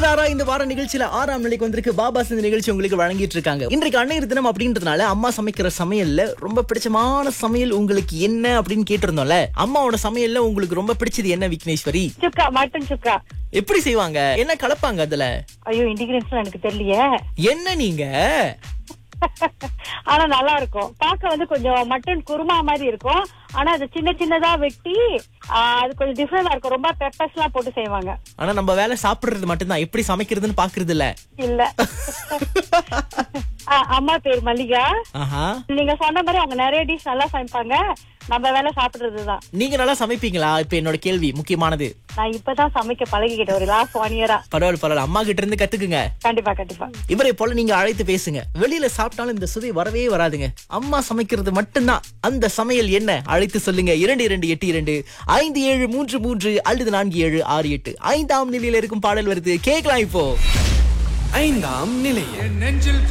அழைக்கிறாரா இந்த வார நிகழ்ச்சியில ஆறாம் நிலைக்கு வந்திருக்கு பாபாஸ் இந்த நிகழ்ச்சி உங்களுக்கு வழங்கிட்டு இருக்காங்க இன்றைக்கு அன்னையர் தினம் அப்படின்றதுனால அம்மா சமைக்கிற சமையல்ல ரொம்ப பிடிச்சமான சமையல் உங்களுக்கு என்ன அப்படின்னு கேட்டிருந்தோம்ல அம்மாவோட சமையல்ல உங்களுக்கு ரொம்ப பிடிச்சது என்ன விக்னேஸ்வரி சுக்கா மட்டன் சுக்கா எப்படி செய்வாங்க என்ன கலப்பாங்க அதுல ஐயோ இன்டிகிரியன்ஸ் எனக்கு தெரியலையே என்ன நீங்க ஆனா நல்லா இருக்கும் பார்க்க வந்து கொஞ்சம் மட்டன் குருமா மாதிரி இருக்கும் ஆனா அது சின்ன சின்னதா வெட்டி ஆ, அது கொஞ்சம் டிஃப்ரெண்டா இருக்கும் ரொம்ப பெப்பர்ஸ் எல்லாம் போட்டு செய்வாங்க ஆனா நம்ம வேலை சாப்பிடுறது மட்டும்தான் எப்படி சமைக்கிறதுன்னு பாக்குறது இல்ல இல்ல ஆ, அம்மா பேர் மல்லிகா ஆஹா நீங்க சொன்ன மாதிரி அவங்க நிறைய டிஷ் நல்லா சமைப்பாங்க நம்ம வேலை சாப்பிடுறதுதான் நீங்க நல்லா சமைப்பீங்களா இப்ப என்னோட கேள்வி முக்கியமானது நான் இப்பதான் சமைக்க பழகிக்கிட்டேன் ஒரு லாஸ்ட் ஒன் இயரா பரவாயில்ல பரவாயில்ல அம்மா கிட்ட இருந்து கத்துக்குங்க கண்டிப்பா கண்டிப்பா இவரை போல நீங்க அழைத்து பேசுங்க வெளியில சாப்பிட்டாலும் இந்த சுவை வரவே வராதுங்க அம்மா சமைக்கிறது மட்டும்தான் அந்த சமையல் என்ன அழைத்து சொல்லுங்க இரண்டு இரண்டு எட்டு இரண்டு ஐந்து ஏழு மூன்று மூன்று அல்லது நான்கு ஏழு ஆறு எட்டு ஐந்தாம் நிலையில இருக்கும் பாடல் வருது கேட்கலாம் இப்போ ஐந்தாம் நிலையம் என் நெஞ்சில்